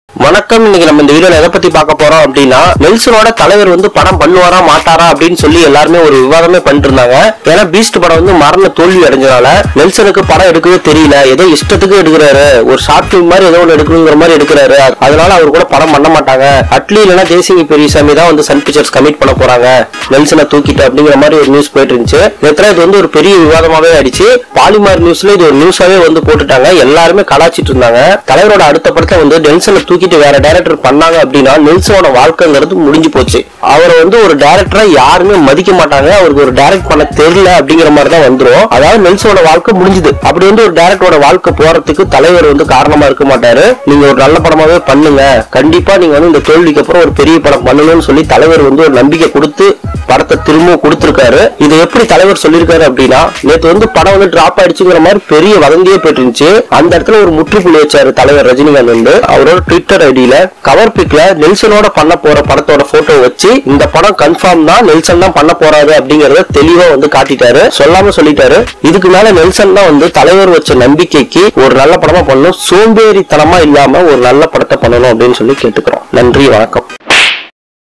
வணக்கம் இன்னைக்கு நம்ம இந்த வீடியோல எதை பத்தி பார்க்க போறோம் அப்படின்னா நெல்சனோட தலைவர் வந்து படம் பண்ணுவாரா மாட்டாரா அப்படின்னு சொல்லி எல்லாருமே ஒரு விவாதமே பண்ணிட்டு இருந்தாங்க ஏன்னா பீஸ்ட் படம் வந்து மரண தோல்வி அடைஞ்சனால நெல்சனுக்கு படம் எடுக்கவே தெரியல ஏதோ இஷ்டத்துக்கு எடுக்கிறாரு ஒரு ஷார்ட் ஃபிலிம் மாதிரி ஏதோ ஒன்று எடுக்கணுங்கிற மாதிரி எடுக்கிறாரு அதனால அவர் கூட படம் பண்ண மாட்டாங்க அட்லி இல்லைன்னா தேசிங்க பெரியசாமி தான் வந்து சன் பிக்சர்ஸ் கமிட் பண்ண போறாங்க நெல்சனை தூக்கிட்டு அப்படிங்கிற மாதிரி ஒரு நியூஸ் போயிட்டு இருந்துச்சு நேத்துல இது வந்து ஒரு பெரிய விவாதமாவே ஆயிடுச்சு பாலிமார் நியூஸ்ல இது ஒரு நியூஸாவே வந்து போட்டுட்டாங்க எல்லாருமே கலாச்சிட்டு இருந்தாங்க தலைவரோட அடுத்த படத்தை வந்து நெல்சனை தூக்கிட்டு வேற டைரக்டர் பண்ணாங்க அப்படின்னா நெல்சனோட வாழ்க்கைங்கிறது முடிஞ்சு போச்சு அவரை வந்து ஒரு டைரக்டரா யாருமே மதிக்க மாட்டாங்க அவருக்கு ஒரு டைரக்ட் பண்ண தெரியல அப்படிங்கிற மாதிரி தான் வந்துரும் அதாவது நெல்சனோட வாழ்க்கை முடிஞ்சுது அப்படி வந்து ஒரு டைரக்டரோட வாழ்க்கை போறதுக்கு தலைவர் வந்து காரணமா இருக்க மாட்டாரு நீங்க ஒரு நல்ல படமாவே பண்ணுங்க கண்டிப்பா நீங்க வந்து இந்த தோல்விக்கு அப்புறம் ஒரு பெரிய படம் பண்ணணும்னு சொல்லி தலைவர் வந்து ஒரு நம்பிக்கை கொடுத்து படத்தை திரும்பவும் கொடுத்திருக்காரு இது எப்படி தலைவர் சொல்லியிருக்காரு அப்படின்னா நேத்து வந்து படம் வந்து டிராப் ஆயிடுச்சுங்கிற மாதிரி பெரிய வதந்தியே போயிட்டு இருந்துச்சு அந்த இடத்துல ஒரு முற்றுப்புள்ளி வச்சாரு தலைவர் ரஜினிகாந்த் வந்து அவரோட ட்விட்டர் ஐடியில கவர் பிக்ல நெல்சனோட பண்ண போற படத்தோட போட்டோ வச்சு இந்த படம் கன்ஃபார்ம் தான் நெல்சன் தான் பண்ண போறாரு அப்படிங்கறத தெளிவா வந்து காட்டிட்டாரு சொல்லாம சொல்லிட்டாரு இதுக்கு மேல நெல்சன் தான் வந்து தலைவர் வச்ச நம்பிக்கைக்கு ஒரு நல்ல படமா பண்ணணும் சோம்பேறித்தனமா இல்லாம ஒரு நல்ல படத்தை பண்ணணும் அப்படின்னு சொல்லி கேட்டுக்கிறோம் நன்றி வணக்கம்